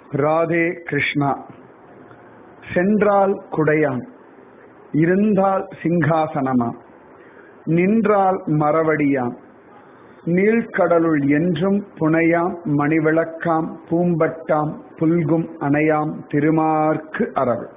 ராதே கிருஷ்ணா சென்றால் குடையான் இருந்தால் சிங்காசனமா நின்றால் மரவடியாம் நீழ்கடலுள் என்றும் புனையாம் மணிவிளக்காம் பூம்பட்டாம் புல்கும் அணையாம் திருமார்க்கு அரவு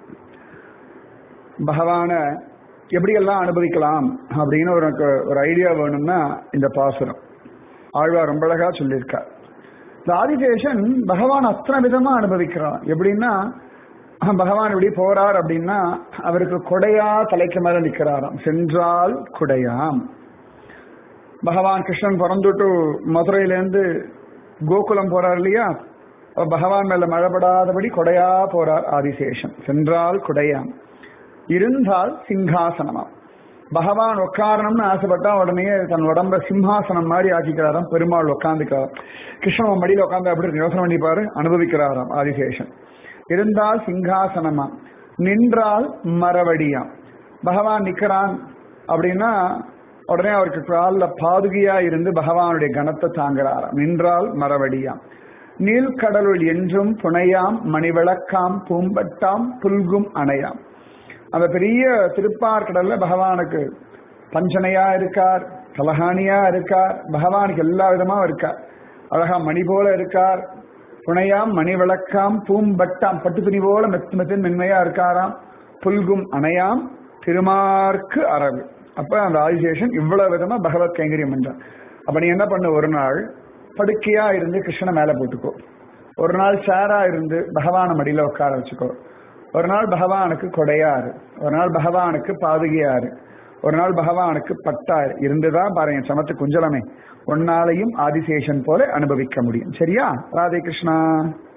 பகவான எப்படியெல்லாம் அனுபவிக்கலாம் அப்படின்னு ஒரு ஒரு ஐடியா வேணும்னா இந்த பாசுரம் ஆழ்வார் ரொம்ப அழகா சொல்லியிருக்கார் இந்த ஆதிசேஷன் பகவான் அத்தனை விதமா அனுபவிக்கிறான் எப்படின்னா பகவான் இப்படி போறார் அப்படின்னா அவருக்கு கொடையா தலைக்கு மேல நிக்கிறாராம் சென்றால் குடையாம் பகவான் கிருஷ்ணன் பிறந்துட்டு மதுரையிலேருந்து கோகுலம் போறார் இல்லையா பகவான் மேல மழைப்படாதபடி கொடையா போறார் ஆதிசேஷன் சென்றால் குடையாம் இருந்தால் சிங்காசனமாம் பகவான் உட்காரணும்னு ஆசைப்பட்டா உடனே தன் உடம்ப சிம்ஹாசனம் மாதிரி ஆக்கிக்கிறாராம் பெருமாள் உட்காந்துக்கிறார் கிருஷ்ணன் மடியில் உட்காந்து அப்படி யோசனை பண்ணிப்பாரு அனுபவிக்கிறாராம் ஆதிசேஷன் இருந்தால் சிங்காசனமா நின்றால் மரவடியாம் பகவான் நிக்கிறான் அப்படின்னா உடனே அவருக்கு காலில் பாதுகையா இருந்து பகவானுடைய கனத்தை தாங்குறாராம் நின்றால் மரவடியாம் நீழ்கடலுள் என்றும் புனையாம் மணிவிளக்காம் பூம்பட்டாம் புல்கும் அணையாம் அந்த பெரிய திருப்பார்கடல்ல பகவானுக்கு பஞ்சனையா இருக்கார் கலஹானியா இருக்கார் பகவானுக்கு எல்லா விதமா இருக்கார் அழகா மணி போல இருக்கார் புனையாம் மணி விளக்காம் பூம்பட்டாம் பட்டு துணி போல மெத்து மெத்தின் மென்மையா இருக்காராம் புல்கும் அணையாம் திருமார்க்கு அரவு அப்ப அந்த ஆதிசேஷன் இவ்வளவு விதமா பகவத் கைங்கரியம் பண்றான் அப்ப நீ என்ன பண்ண ஒரு நாள் படுக்கையா இருந்து கிருஷ்ணனை மேல போட்டுக்கோ ஒரு நாள் சேரா இருந்து பகவான மடியில உட்கார வச்சுக்கோ ஒரு நாள் பகவானுக்கு கொடையாரு ஒரு நாள் பகவானுக்கு பாதுகையாரு ஒரு நாள் பகவானுக்கு பட்டாரு இருந்துதான் பாருங்க சமத்து குஞ்சலமே ஒன்னாலையும் ஆதிசேஷன் போல அனுபவிக்க முடியும் சரியா ராதே கிருஷ்ணா